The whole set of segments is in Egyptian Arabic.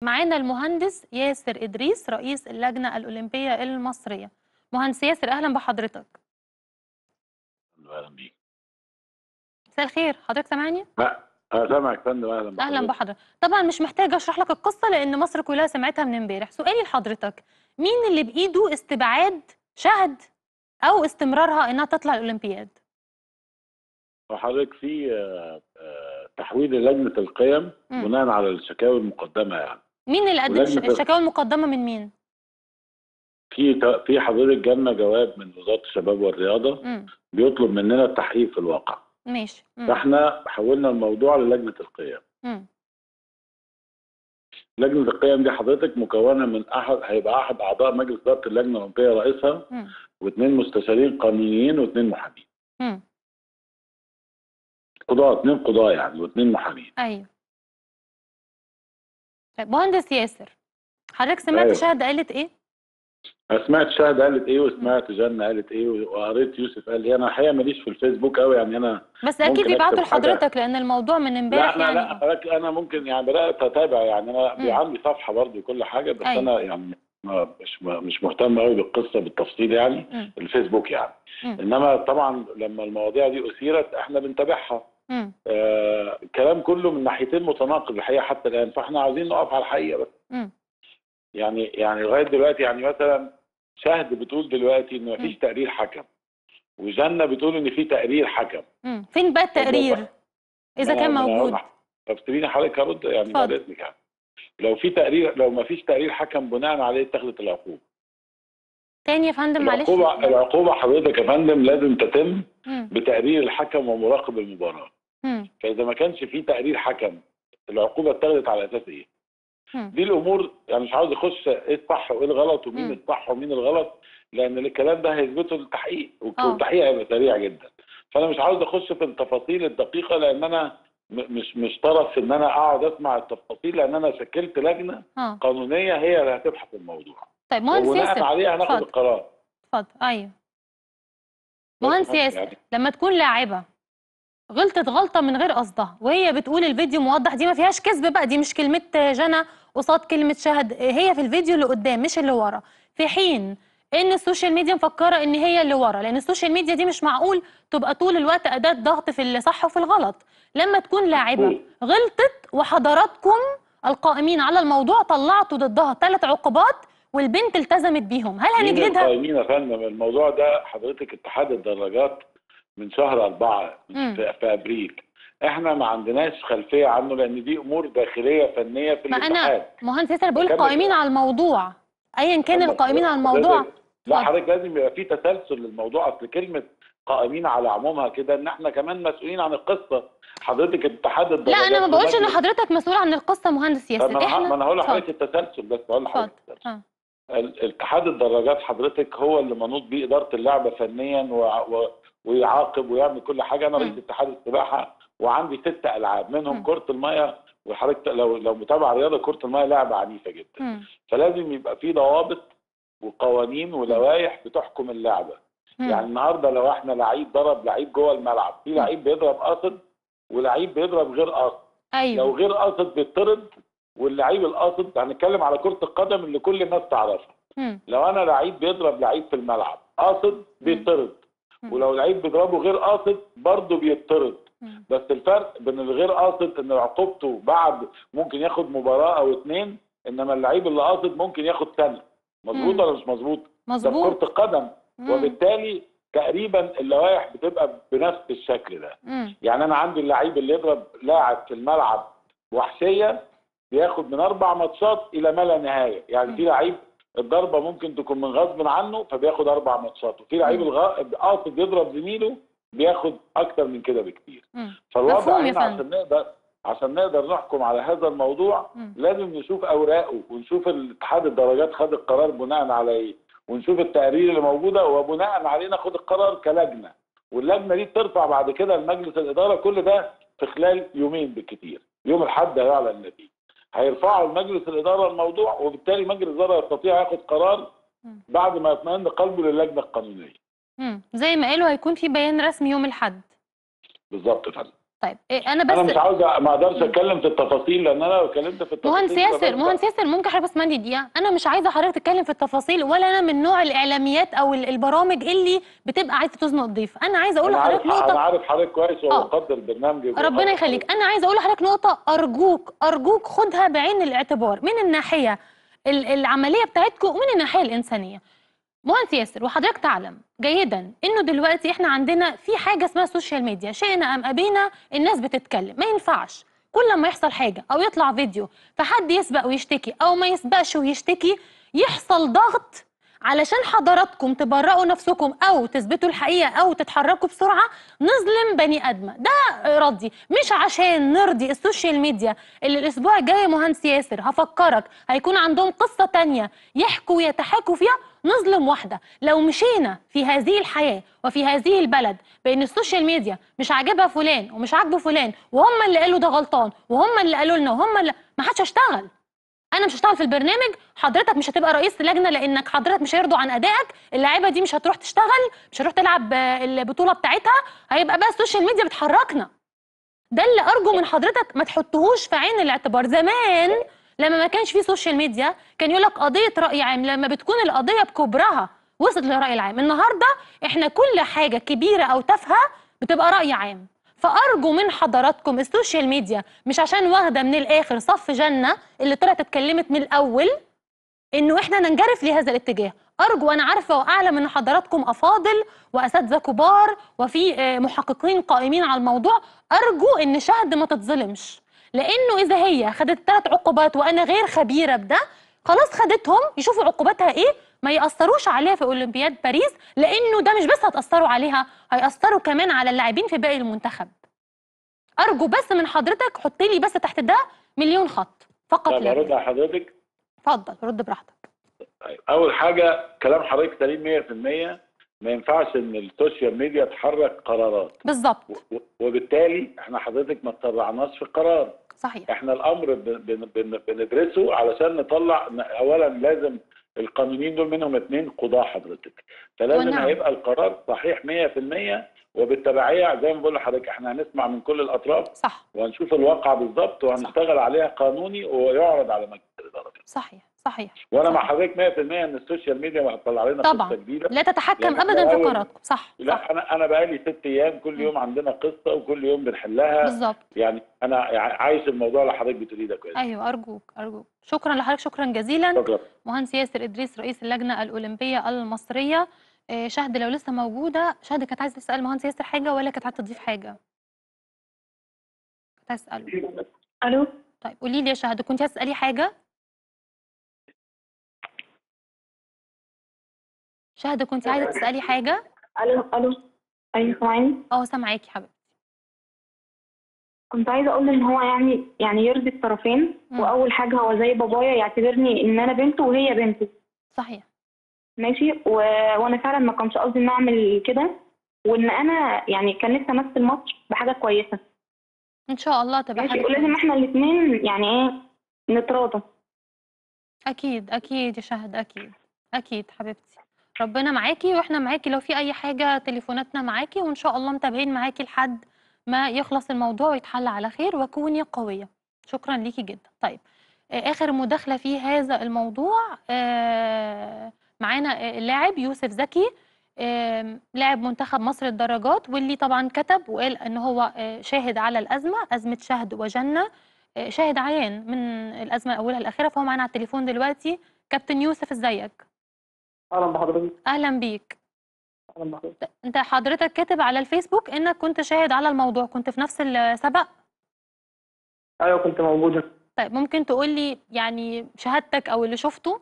معانا المهندس ياسر إدريس رئيس اللجنة الأولمبية المصرية مهندس ياسر أهلا بحضرتك اهلا بيك مساء الخير حضرتك سامعني؟ لا انا سامعك يا فندم اهلا بحضرتك. أهلا بحضرتك طبعا مش محتاجة أشرح لك القصة لأن مصر كلها سمعتها من امبارح سؤالي لحضرتك مين اللي بإيده استبعاد شهد أو استمرارها إنها تطلع الأولمبياد؟ وحضرتك في آه، آه، تحويل لجنه القيم مم. بناء على الشكاوي المقدمه يعني مين اللي قدم ولجنة الش- ال- الشكاوى المقدمة من مين؟ في ت- في حضرتك جالنا جواب من وزاره الشباب والرياضه مم. بيطلب مننا التحقيق في الواقع ماشي مم. فاحنا حولنا الموضوع للجنه القيم مم. لجنه القيم دي حضرتك مكونه من احد هيبقى احد اعضاء مجلس اداره اللجنه الاولمبيه رئيسها مم. واثنين مستشارين قانونيين واثنين محامين مم. قضاة اثنين قضاة يعني واثنين محامين ايوه طيب مهندس ياسر حضرتك سمعت أيوة. شهد قالت ايه؟ انا سمعت شهد قالت ايه وسمعت جنة قالت ايه وقريت يوسف قال ايه انا الحقيقه ماليش في الفيسبوك قوي يعني انا بس اكيد ممكن بيبعتوا أكتب حاجة. لحضرتك لان الموضوع من لا امبارح انا يعني لا حضرتك انا ممكن يعني بدات اتابع يعني انا مم. عندي صفحه برضه وكل حاجه بس أيوة. انا يعني ما مش ما مش مهتم قوي بالقصه بالتفصيل يعني مم. الفيسبوك يعني مم. انما طبعا لما المواضيع دي اثيرت احنا بنتابعها مم. آه الكلام كله من ناحيتين متناقض الحقيقه حتى الان فاحنا عاوزين نقف على الحقيقه بس مم. يعني يعني لغايه دلوقتي يعني مثلا شهد بتقول دلوقتي ان مفيش مم. تقرير حكم وجنة بتقول ان في تقرير حكم مم. فين بقى التقرير؟ اذا ما كان أنا- ما أنا موجود هقول- طب سيبيني حضرتك ارد يعني اتفضل. بعد اذنك يعني لو في تقرير لو ما فيش تقرير حكم بناء عليه اتخذت العقوبه تاني يا فندم معلش العقوبه العقوبه حضرتك يا فندم لازم تتم مم. بتقرير الحكم ومراقب المباراه مم. فاذا ما كانش في تقرير حكم العقوبه اتخذت على اساس ايه؟ مم. دي الامور يعني مش عاوز اخش ايه الصح وايه الغلط ومين مم. الصح ومين الغلط لان الكلام ده هيثبته التحقيق والك- آه. والتحقيق هيبقى سريع جدا فانا مش عاوز اخش في التفاصيل الدقيقه لان انا م- مش مش طرف في ان انا اقعد اسمع التفاصيل لان انا شكلت لجنه اه قانونيه هي اللي هتبحث الموضوع طيب مهندس وبناء ياسر عليها هناخد اتفضل. القرار اتفضل ايوه بس مهندس يعني- ياسر لما تكون لاعبة غلطت غلطة من غير قصدها وهي بتقول الفيديو موضح دي ما فيهاش كذب بقى دي مش كلمة جنى قصاد كلمة شهد هي في الفيديو اللي قدام مش اللي ورا في حين ان السوشيال ميديا مفكرة ان هي اللي ورا لان السوشيال ميديا دي مش معقول تبقى طول الوقت أداة ضغط في الصح وفي الغلط لما تكون لاعبة مظبوط. غلطت وحضراتكم القائمين على الموضوع طلعتوا ضدها ثلاث عقوبات والبنت التزمت بيهم هل مين هنجلدها؟ القائمين يا فندم الموضوع ده حضرتك اتحاد الدراجات من شهر أربعة مم. في, في أبريل احنا ما عندناش خلفية عنه لأن دي أمور داخلية فنية في ما الاتحاد انا مهندس ياسر بقول بكمل. قائمين على الموضوع ايا كان طب القائمين على حضرتك- الموضوع لا اتفضل. حضرتك لازم يبقى في تسلسل للموضوع اصل كلمه قائمين على عمومها كده ان احنا كمان مسؤولين عن القصه حضرتك اتحاد لا الدرجات انا ما بقولش ان ومجلس- حضرتك مسؤول عن القصه مهندس طب ياسر ما انا ما انا هقول اتفضل. لحضرتك التسلسل بس هقول لحضرتك اتفضل. التسلسل. آه. ال- اتحاد الدراجات حضرتك هو اللي منوط بيه اداره اللعبه فنيا و... و... ويعاقب ويعمل كل حاجه انا مم. رئيس اتحاد السباحه وعندي ست العاب منهم مم. كره الميه وحضرتك لو لو متابع رياضه كره الميه لعبه عنيفه جدا مم. فلازم يبقى في ضوابط وقوانين ولوائح بتحكم اللعبه مم. يعني النهارده لو احنا لعيب ضرب لعيب جوه الملعب في لعيب بيضرب قاصد ولعيب بيضرب غير قاصد لو ايوه غير قاصد بيطرد واللعيب القاصد هنتكلم على كره القدم اللي كل الناس تعرفها مم. لو انا لعيب بيضرب لعيب في الملعب قاصد بيطرد مم. ولو لعيب بيضربه غير قاصد برضه بيطرد مم. بس الفرق بين الغير قاصد ان عقوبته بعد ممكن ياخد مباراه او اتنين انما اللعيب اللي قاصد ممكن ياخد سنه مظبوط مم. ولا مش مظبوط؟ ده في مظبوط كره القدم مم. وبالتالي تقريبا اللوائح بتبقى بنفس الشكل ده مم. يعني انا عندي اللعيب اللي يضرب لاعب في الملعب وحشيه بياخد من اربع ماتشات الى ما لا نهايه يعني في لعيب الضربه ممكن تكون من غصب عنه فبياخد اربع ماتشات وفي لعيب مم. الغ- قاصد يضرب زميله بياخد اكتر من كده بكتير مم. فالوضع مفهوم يا هنا فندم. عشان نقدر عشان نقدر نحكم على هذا الموضوع مم. لازم نشوف اوراقه ونشوف الاتحاد الدرجات خد القرار بناء على ايه ونشوف التقارير اللي موجوده وبناء عليه ناخد القرار كلجنه واللجنه دي بترفع بعد كده لمجلس الاداره كل ده في خلال يومين بالكثير يوم الاحد هيعلن النتيجه هيرفعوا لمجلس الاداره الموضوع وبالتالي مجلس الاداره يستطيع ياخد قرار مم. بعد ما يطمئن قلبه للجنه القانونيه مم. زي ما قالوا هيكون في بيان رسمي يوم الاحد بالظبط يا فندم طيب إيه، انا انا بس مش عاوز ما اقدرش اتكلم في التفاصيل لان انا لو اتكلمت في التفاصيل مهندس ياسر فببدأ- مهندس ياسر ممكن حضرتك بس مندي دقيقه انا مش عايزه حضرتك تتكلم في التفاصيل ولا انا من نوع الاعلاميات او ال- البرامج اللي بتبقى عايزه تزنق ضيف انا عايزه اقول انا عارف لحضرتك نقطه انا عارف حضرتك كويس آه. وبقدر برنامجي ربنا وبقدر يخليك انا عايزه اقول لحضرتك نقطه ارجوك ارجوك خدها بعين الاعتبار من الناحيه ال- العمليه بتاعتكم ومن الناحيه الانسانيه مهندس ياسر وحضرتك تعلم جيدا انه دلوقتي احنا عندنا في حاجه اسمها سوشيال ميديا شئنا ام ابينا الناس بتتكلم ما ينفعش كل ما يحصل حاجه او يطلع فيديو فحد يسبق ويشتكي او ما يسبقش ويشتكي يحصل ضغط علشان حضراتكم تبرئوا نفسكم او تثبتوا الحقيقه او تتحركوا بسرعه نظلم بني ادمه ده ردي مش عشان نرضي السوشيال ميديا اللي الاسبوع الجاي يا مهندس ياسر هفكرك هيكون عندهم قصه تانية يحكوا ويتحاكوا فيها نظلم واحده لو مشينا في هذه الحياه وفي هذه البلد بان السوشيال ميديا مش عاجبها فلان ومش عاجبه فلان وهم اللي قالوا ده غلطان وهم اللي قالوا لنا وهم اللي ما حدش هيشتغل انا مش هشتغل في البرنامج حضرتك مش هتبقى رئيس لجنه لانك حضرتك مش هيرضوا عن ادائك اللعيبه دي مش هتروح تشتغل مش هتروح تلعب آه، البطوله بتاعتها هيبقى بقى السوشيال ميديا بتحركنا ده اللي ارجو من حضرتك ما تحطهوش في عين الاعتبار زمان لما ما كانش فيه سوشيال ميديا كان يقول لك قضيه راي عام لما بتكون القضيه بكبرها وصلت للراي العام النهارده احنا كل حاجه كبيره او تافهه بتبقى راي عام فارجو من حضراتكم السوشيال ميديا مش عشان واخده من الاخر صف جنه اللي طلعت اتكلمت من الاول انه احنا ننجرف لهذا الاتجاه ارجو انا عارفه واعلم ان حضراتكم افاضل واساتذه كبار وفي آه، محققين قائمين على الموضوع ارجو ان شهد ما تتظلمش لانه اذا هي خدت ثلاث عقوبات وانا غير خبيره بده خلاص خدتهم يشوفوا عقوباتها ايه ما ياثروش عليها في اولمبياد باريس لانه ده مش بس هتاثروا عليها هياثروا كمان على اللاعبين في باقي المنتخب ارجو بس من حضرتك حط لي بس تحت ده مليون خط فقط طب لا ارد غير. على حضرتك اتفضل رد براحتك طيب اول حاجه كلام حضرتك سليم 100% ما ينفعش ان السوشيال ميديا تحرك قرارات بالظبط و- و- وبالتالي احنا حضرتك ما تسرعناش في القرار صحيح احنا الامر بن- بن- بن- بندرسه علشان نطلع ن- اولا لازم القانونيين دول منهم اثنين قضاة حضرتك فلازم ونعم. هيبقى القرار صحيح 100% وبالتبعيه زي ما بقول لحضرتك احنا هنسمع من كل الاطراف صح وهنشوف الواقع بالظبط وهنشتغل عليها قانوني ويعرض على مجلس الاداره صحيح صحيح وانا مع صحيح. حضرتك 100% ان السوشيال ميديا هتطلع لنا طبعا. قصه جديده لا تتحكم يعني ابدا في إحنا أول- قراراتكم صح صح لا انا انا بقالي ست ايام كل يوم عندنا قصه وكل يوم بنحلها بالظبط يعني انا ع- عايش الموضوع اللي حضرتك بتقوليه ده كويس ايوه ارجوك ارجوك شكرا لحضرتك شكرا جزيلا شكرا مهندس ياسر ادريس رئيس اللجنه الاولمبيه المصريه آه، شهد لو لسه موجوده شهد كانت عايزه تسال مهندس ياسر حاجه ولا كانت عايزه تضيف حاجه كنت عايزه اساله الو طيب قولي لي يا شهد كنت عايزه تسالي حاجه شهد كنت عايزه تسالي حاجه الو الو ايوه سامعني اه سامعاكي حبيبتي كنت عايزه اقول ان هو يعني يعني يرضي الطرفين مم. واول حاجه هو زي بابايا يعتبرني ان انا بنته وهي بنته صحيح ماشي و... وانا فعلا ما كانش قصدي ان اعمل كده وان انا يعني كان نفسي امثل مصر بحاجه كويسه ان شاء الله تبقى ماشي حاجه ولازم كويسة. احنا الاثنين يعني ايه نتراضى اكيد اكيد يا شهد اكيد اكيد حبيبتي ربنا معاكي واحنا معاكي لو في اي حاجه تليفوناتنا معاكي وان شاء الله متابعين معاكي لحد ما يخلص الموضوع ويتحل على خير وكوني قويه شكرا ليكي جدا طيب آه، اخر مداخله في هذا الموضوع آه، معانا آه، اللاعب يوسف زكي آم، لاعب منتخب مصر الدراجات واللي طبعا كتب وقال ان هو آه، شاهد على الازمه ازمه شهد وجنه آه، شاهد عيان من الازمه اولها الاخيره فهو معانا على التليفون دلوقتي كابتن يوسف ازيك اهلا بحضرتك اهلا بيك اهلا بحضرتك انت حضرتك كاتب على الفيسبوك انك كنت شاهد على الموضوع كنت في نفس السبق ايوه كنت موجوده طيب ممكن تقول لي يعني شهادتك او اللي شفته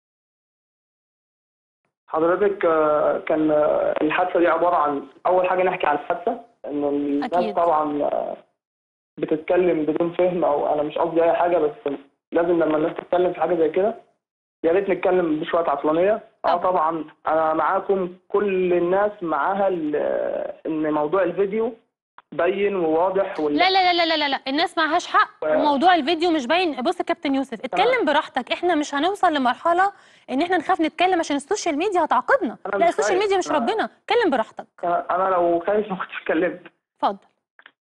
حضرتك آه، كان آه، الحادثه دي عباره عن اول حاجه نحكي عن الحادثه ان الناس أكيد. طبعا آه، بتتكلم بدون فهم او انا مش قصدي اي حاجه بس لازم لما الناس تتكلم في حاجه زي كده يا ريت نتكلم بشويه عقلانيه اه طبعا. طبعا انا معاكم كل الناس معاها ال- آه، ان موضوع الفيديو بين وواضح وال... لا لا لا لا لا لا الناس معهاش حق وموضوع الفيديو مش باين بص يا كابتن يوسف اتكلم براحتك احنا مش هنوصل لمرحله ان احنا نخاف نتكلم عشان السوشيال ميديا هتعاقبنا أنا لا مش السوشيال خايف. ميديا مش أنا- ربنا اتكلم براحتك انا لو خايف ما كنتش اتكلمت اتفضل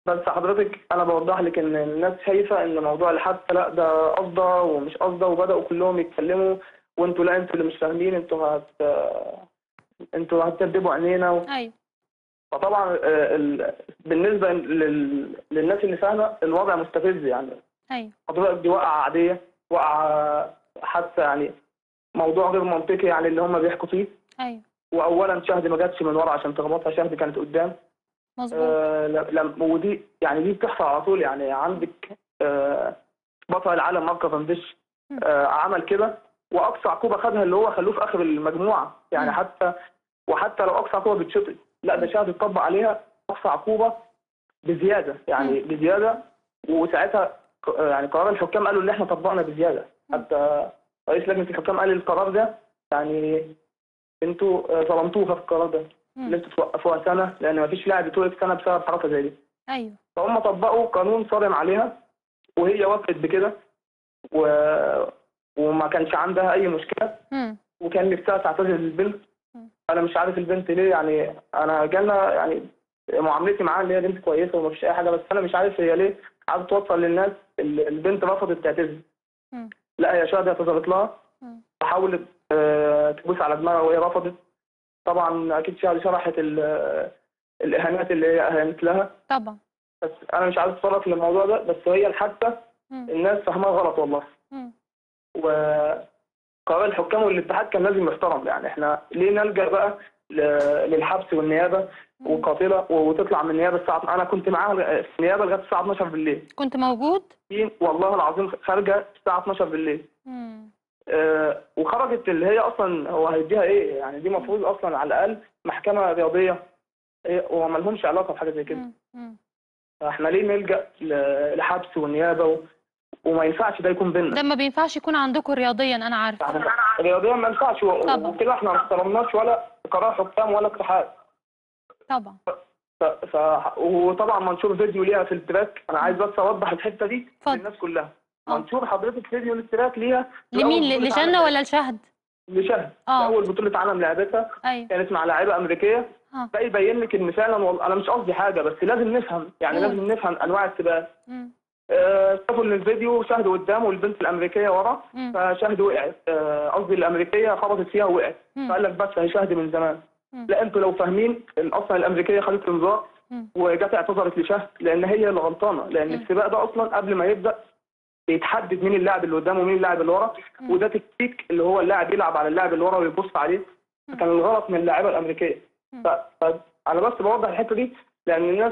بس حضرتك انا بوضح لك ان الناس شايفه ان موضوع الحادثه لا ده قصده ومش قصده وبداوا كلهم يتكلموا وانتوا لا انتوا اللي مش فاهمين انتوا هت انتوا هتكدبوا عينينا و... ايوه فطبعا آه، ال... بالنسبه لل... للناس اللي فاهمه الوضع مستفز يعني ايوه حضرتك دي وقعه عاديه وقعه حادثه يعني موضوع غير منطقي يعني اللي هم بيحكوا فيه ايوه واولا شهد ما جاتش من ورا عشان تخبطها شهد كانت قدام مظبوط آه، ل- لم- ودي يعني دي بتحصل على طول يعني عندك آه، بطل العالم مارك فانديش مم. آه، عمل كده واقصى عقوبه خدها اللي هو خلوه في اخر المجموعه يعني مم. حتى وحتى لو اقصى عقوبه بتشطب لا ده شهد اتطبق عليها اقصى عقوبه بزياده يعني بزياده وساعتها ق- يعني قرار الحكام قالوا ان احنا طبقنا بزياده مم. حتى رئيس لجنه الحكام قال القرار ده يعني انتوا آه، ظلمتوها في القرار ده مم. اللي انتوا توقفوها سنه لان مفيش لاعب يتوقف سنه بسبب حركه زي دي ايوه فهم طبقوا قانون صارم عليها وهي وافقت بكده و... وما كانش عندها اي مشكله مم. وكان نفسها تعتذر للبنت مم. انا مش عارف البنت ليه يعني انا جالنا يعني معاملتي معاها ان هي بنت كويسه ومفيش اي حاجه بس انا مش عارف هي ليه عايزه توصل للناس ال- البنت رفضت تعتذر مم. لا هي شهد اعتذرت لها مم. وحاولت آه، تبوس على دماغها وهي رفضت طبعا اكيد شهد شرحت ال- الاهانات اللي هي اهانت لها طبعا بس انا مش عايز اتطرق للموضوع ده بس هي الحادثه مم. الناس فاهماها غلط والله مم. وقرار الحكام والاتحاد كان لازم يحترم يعني احنا ليه نلجا بقى ل- للحبس والنيابه وقاتله وتطلع من النيابه الساعه انا كنت معاها في النيابه لغايه الساعه 12 بالليل كنت موجود في والله العظيم خارجه الساعه 12 بالليل مم. آه، وخرجت اللي هي اصلا هو هيديها ايه يعني دي المفروض اصلا على الاقل محكمه رياضيه إيه، وما لهمش علاقه بحاجه زي كده مم. مم. فاحنا ليه نلجا ل- لحبس والنيابه و... وما ينفعش ده يكون بينا ده ما بينفعش يكون عندكم رياضيا انا عارفه يعني رياضيا ما ينفعش و- طبعا. وكده احنا ما احترمناش ولا قرار حكام ولا اتحاد طبعا ف... ف... وطبعا منشور فيديو ليها في التراك انا عايز بس اوضح الحته دي اتفضل. للناس كلها اه. منشور حضرتك فيديو للتراك ليها في لمين أول ل- بطولة لجنة عالم ولا لشهد لشهد اه. اول بطوله عالم لعبتها ايوه كانت مع لاعيبه امريكيه اه. ده يبين لك ان فعلا والله انا مش قصدي حاجه بس لازم نفهم يعني قول. لازم نفهم انواع السباقات مم. آه، شافوا ان الفيديو شهد قدامه والبنت الامريكيه ورا مم. فشهد وقعت آه، قصدي الامريكيه خبطت فيها ووقعت مم. فقال لك بس هي شهد من زمان مم. لا انتوا لو فاهمين إن اصلا الامريكيه خدت انذار مم. وجت اعتذرت لشهد لان هي اللي غلطانه لان مم. السباق ده اصلا قبل ما يبدا بيتحدد مين اللاعب اللي قدامه ومين اللاعب اللي ورا مم. وده تكتيك اللي هو اللاعب يلعب على اللاعب اللي ورا ويبص عليه مم. كان الغلط من اللاعيبه الامريكيه مم. ف- فانا بس بوضح الحته دي لان الناس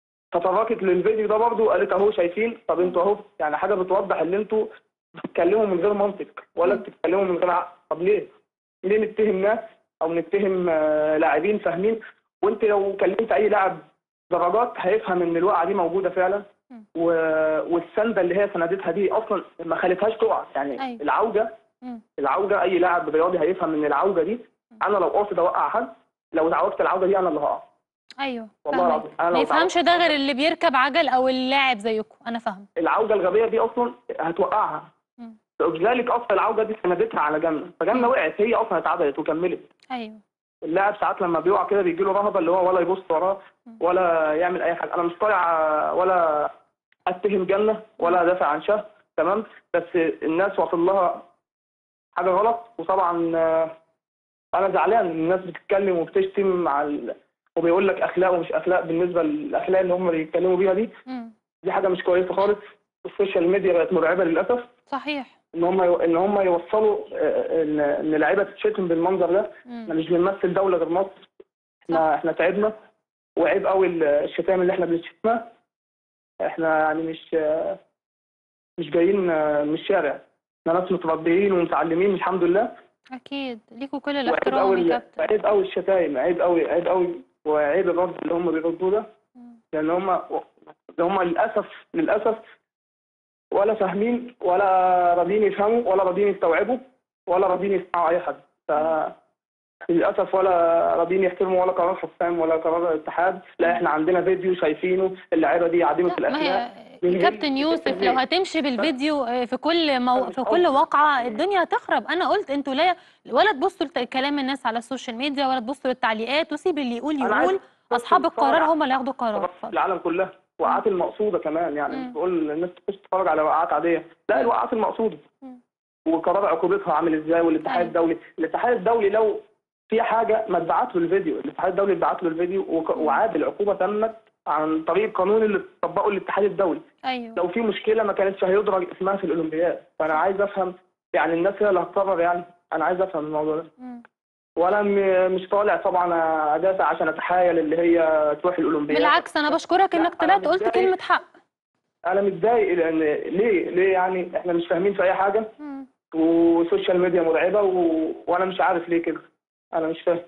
تطرقت للفيديو ده برضه قالت اهو شايفين طب انتوا اهو يعني حاجه بتوضح ان انتوا بتتكلموا من غير منطق ولا مم. بتتكلموا من غير عقل طب ليه؟ ليه نتهم ناس او نتهم آه، لاعبين فاهمين وانت لو كلمت اي لاعب درجات هيفهم ان الوقعه دي موجوده فعلا مم. و... والسنده اللي هي سندتها دي اصلا ما خلتهاش تقع يعني أيوة. العوجه مم. العوجه اي لاعب رياضي هيفهم ان العوجه دي انا لو قاصد اوقع حد لو اتعوجت العوجه دي انا اللي هقع ايوه والله فاهمك. العظيم انا ما لو يفهمش اتعوجت ده غير اللي بيركب عجل او اللاعب زيكم انا فاهم العوجه الغبيه دي اصلا هتوقعها مم. لذلك اصلا العوجه دي سندتها على جنة فجنة وقعت هي اصلا اتعدلت وكملت ايوه اللاعب ساعات لما بيقع كده بيجي له رهبه اللي هو ولا يبص وراه مم. ولا يعمل اي حاجه انا مش طالع آه، ولا اتهم جنه ولا ادافع عن شهر تمام بس الناس واصل لها حاجه غلط وطبعا آه، انا زعلان ان الناس بتتكلم وبتشتم مع ال... وبيقول لك اخلاق ومش اخلاق بالنسبه للاخلاق اللي هم بيتكلموا بيها دي مم. دي حاجه مش كويسه خالص السوشيال ميديا بقت مرعبه للاسف صحيح ان هم ان هم يوصلوا آه، ان ان لعيبه تتشتم بالمنظر ده احنا مم. مش بنمثل دوله غير مصر احنا احنا تعبنا وعيب قوي الشتائم اللي احنا بنشتمها احنا يعني مش آه، مش جايين آه، من الشارع احنا ناس متربيين ومتعلمين الحمد لله اكيد ليكوا كل وعيب الاحترام قوي يا كابتن عيب قوي الشتايم عيب قوي عيب قوي وعيب الرد اللي هم بيردوه ده مم. لان هم اللي هم للاسف للاسف ولا فاهمين ولا راضيين يفهموا ولا راضيين يستوعبوا ولا راضيين يسمعوا اي حد ف للاسف ولا راضيين يحترموا ولا قرار حكام ولا قرار الاتحاد لا احنا عندنا فيديو شايفينه اللعيبه دي عديمه لا، ما الاخلاق هي من غير- كابتن يوسف لو هتمشي بالفيديو آه، في كل مو... مش في قصدي. كل واقعة الدنيا هتخرب انا قلت انتوا لا ولا تبصوا لكلام الناس على السوشيال ميديا ولا تبصوا للتعليقات وسيب اللي يقول أنا عايز يقول اصحاب تتفرج القرار على- هم اللي ياخدوا قرار اتفضل. العالم كلها وقعات المقصوده كمان يعني مم. مش بقول الناس تخش تتفرج على وقعات عاديه لا الوقعات المقصوده مم. وقرار عقوبتها عامل ازاي والاتحاد أيوة. الدولي الاتحاد الدولي لو في حاجه ما اتبعت له الفيديو الاتحاد الدولي اتبعت له الفيديو وك- مم. وعاد العقوبه تمت عن طريق القانون اللي طبقه الاتحاد الدولي ايوه لو في مشكله ما كانتش هيدرج اسمها في الاولمبياد فانا عايز افهم يعني الناس هي اللي هتقرر يعني انا عايز افهم الموضوع ده مم. وانا م- مش طالع طبعا ادافع عشان اتحايل اللي هي تروح الاولمبياد بالعكس انا بشكرك لا، انك أنا طلعت قلت متضايق. كلمه حق انا متضايق لان ليه ليه يعني احنا مش فاهمين في اي حاجه مم. وسوشيال ميديا مرعبه و... وانا مش عارف ليه كده انا مش فاهم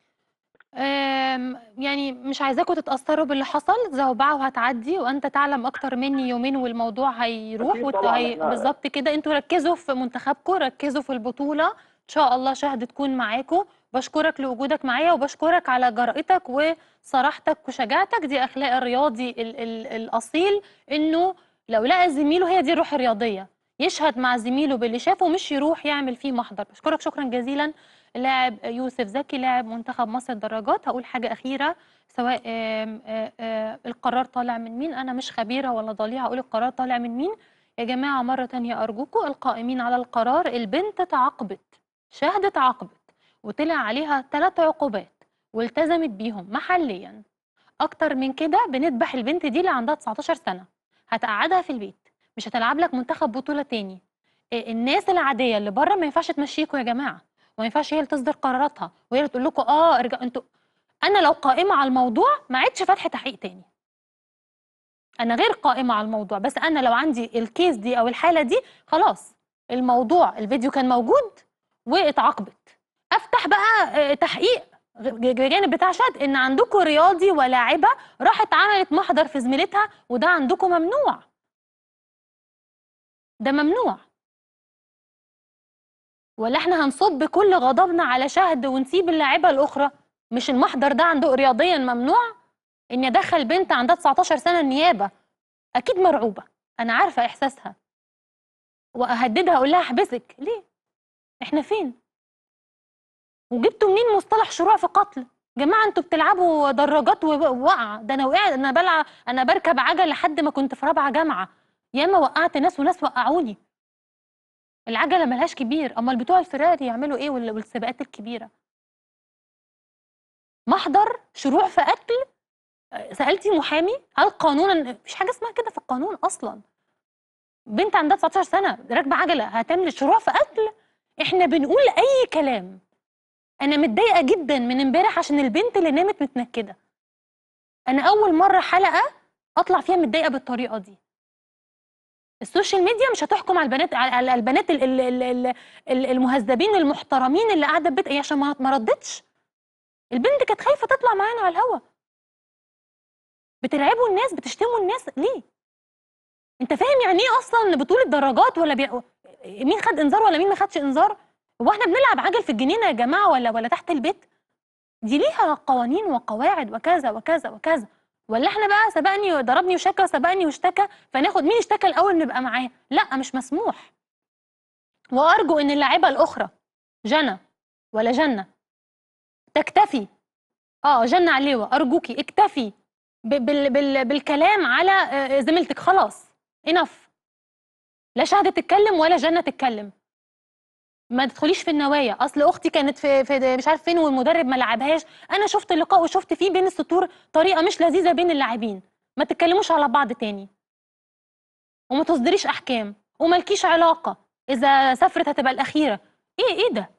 أم، يعني مش عايزاكم تتأثروا باللي حصل زوبعة وهتعدي وأنت تعلم أكتر مني يومين والموضوع هيروح أكيد وت- طبعاً، هي- إحنا- بالظبط كده انتوا ركزوا في منتخبكم ركزوا في البطولة إن شاء الله شهد تكون معاكم بشكرك لوجودك معايا وبشكرك على جرأتك وصراحتك وشجاعتك دي أخلاق الرياضي ال ال الأصيل إنه لو لقى زميله هي دي الروح الرياضية يشهد مع زميله باللي شافه مش يروح يعمل فيه محضر بشكرك شكرا جزيلا اللاعب يوسف زكي لاعب منتخب مصر الدراجات هقول حاجة أخيرة سواء آم، آه، آه، القرار طالع من مين أنا مش خبيرة ولا ضليعة أقول القرار طالع من مين يا جماعة مرة تانية أرجوكم القائمين على القرار البنت تعاقبت شهد تعاقبت وطلع عليها ثلاث عقوبات والتزمت بيهم محليا أكتر من كده بنذبح البنت دي اللي عندها 19 سنة هتقعدها في البيت مش هتلعب لك منتخب بطولة تاني إيه، الناس العادية اللي بره ما ينفعش تمشيكوا يا جماعة وما ينفعش هي اللي تصدر قراراتها وهي اللي تقول لكم اه ارجع انتوا انا لو قائمه على الموضوع ما عدش فتح تحقيق تاني انا غير قائمه على الموضوع بس انا لو عندي الكيس دي او الحاله دي خلاص الموضوع الفيديو كان موجود واتعاقبت افتح بقى آه، تحقيق غ- بجانب بتاع شهد ان عندكم رياضي ولاعبه راحت عملت محضر في زميلتها وده عندكم ممنوع ده ممنوع ولا احنا هنصب كل غضبنا على شهد ونسيب اللاعيبه الاخرى مش المحضر ده عنده رياضيا ممنوع اني ادخل بنت عندها 19 سنه النيابه اكيد مرعوبه انا عارفه احساسها واهددها اقول لها احبسك ليه احنا فين وجبتوا منين مصطلح شروع في قتل جماعه انتوا بتلعبوا دراجات ووقع ده انا وقعت انا بلعب انا بركب عجل لحد ما كنت في رابعه جامعه ياما وقعت ناس وناس وقعوني العجله ملهاش كبير امال بتوع الفراري يعملوا ايه وال- والسباقات الكبيره محضر شروع في قتل آه، سالتي محامي هل قانونا مفيش حاجه اسمها كده في القانون اصلا بنت عندها 19 سنه راكبه عجله هتعمل شروع في قتل احنا بنقول اي كلام انا متضايقه جدا من امبارح عشان البنت اللي نامت متنكده انا اول مره حلقه اطلع فيها متضايقه بالطريقه دي السوشيال ميديا مش هتحكم على البنات على على البنات ال- ال- ال- ال- ال- المهذبين المحترمين اللي قاعده في بيت ايه عشان ما ما ردتش البنت كانت خايفه تطلع معانا على الهوا بترعبوا الناس بتشتموا الناس ليه انت فاهم يعني ايه اصلا بطوله دراجات ولا بي... مين خد انذار ولا مين ما خدش انذار هو احنا بنلعب عجل في الجنينه يا جماعه ولا ولا تحت البيت دي ليها قوانين وقواعد وكذا وكذا وكذا ولا احنا بقى سبقني ضربني وشكى سبقني واشتكى فناخد مين اشتكى الاول نبقى معاه لا مش مسموح وارجو ان اللاعيبه الاخرى جنى ولا جنة تكتفي اه جنة عليوة ارجوكي اكتفي ب- بال بال بالكلام على آه، زميلتك خلاص انف لا شهدة تتكلم ولا جنة تتكلم ما تدخليش في النوايا اصل اختي كانت في, في مش عارف فين والمدرب ما لعبهاش انا شفت اللقاء وشفت فيه بين السطور طريقه مش لذيذه بين اللاعبين ما تتكلموش على بعض تاني وما تصدريش احكام وملكيش علاقه اذا سافرت هتبقى الاخيره ايه ايه ده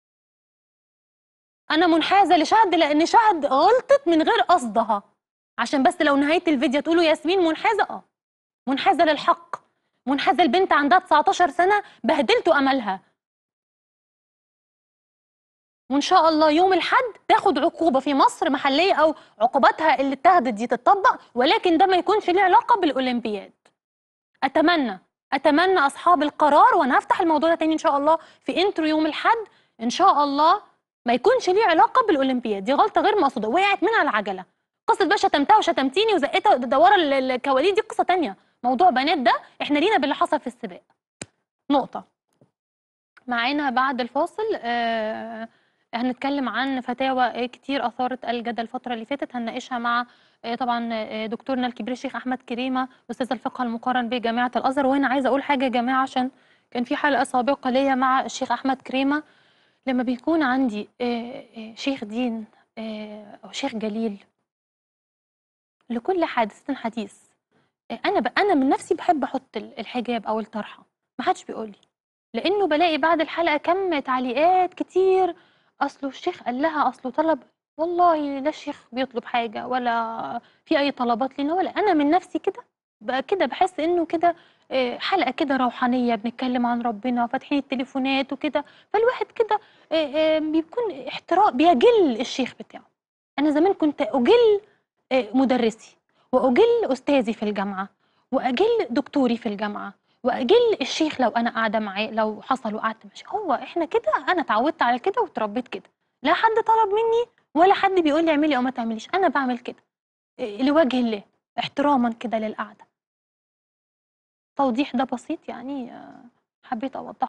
انا منحازه لشهد لان شهد غلطت من غير قصدها عشان بس لو نهايه الفيديو تقولوا ياسمين منحازه اه منحازه للحق منحازه البنت عندها 19 سنه بهدلتوا املها وان شاء الله يوم الحد تاخد عقوبه في مصر محليه او عقوباتها اللي اتخذت دي تطبق ولكن ده ما يكونش ليه علاقه بالاولمبياد اتمنى اتمنى اصحاب القرار وانا هفتح الموضوع ده تاني ان شاء الله في انترو يوم الحد ان شاء الله ما يكونش ليه علاقه بالاولمبياد دي غلطه غير مقصوده وقعت من على العجله قصه بقى شتمتها وشتمتيني وزقتها ورا ال- الكواليس دي قصه تانية موضوع بنات ده احنا لينا باللي حصل في السباق نقطه معانا بعد الفاصل آه هنتكلم عن فتاوى آه، كتير اثارت الجدل الفتره اللي فاتت هنناقشها مع آه، طبعا آه، دكتورنا الكبير الشيخ احمد كريمه استاذ الفقه المقارن بجامعه الازهر وهنا عايزه اقول حاجه يا جماعه عشان كان في حلقه سابقه ليا مع الشيخ احمد كريمه لما بيكون عندي آه، آه، شيخ دين آه، او شيخ جليل لكل حادث حديث آه، انا ب... انا من نفسي بحب احط ال- الحجاب او الطرحه ما حدش بيقول لي لانه بلاقي بعد الحلقه كم تعليقات كتير اصله الشيخ قال لها اصله طلب والله لا الشيخ بيطلب حاجه ولا في اي طلبات لنا ولا انا من نفسي كده بقى كده بحس انه كده آه، حلقه كده روحانيه بنتكلم عن ربنا فاتحين التليفونات وكده فالواحد كده آه، آه، بيكون احترام بيجل الشيخ بتاعه انا زمان كنت اجل آه، مدرسي واجل استاذي في الجامعه واجل دكتوري في الجامعه واجل الشيخ لو انا قاعده معاه لو حصل وقعدت ماشي هو احنا كده انا اتعودت على كده واتربيت كده لا حد طلب مني ولا حد بيقول لي اعملي او ما تعمليش انا بعمل كده إيه، لوجه الله احتراما كده للقعده توضيح ده بسيط يعني آه، حبيت اوضحه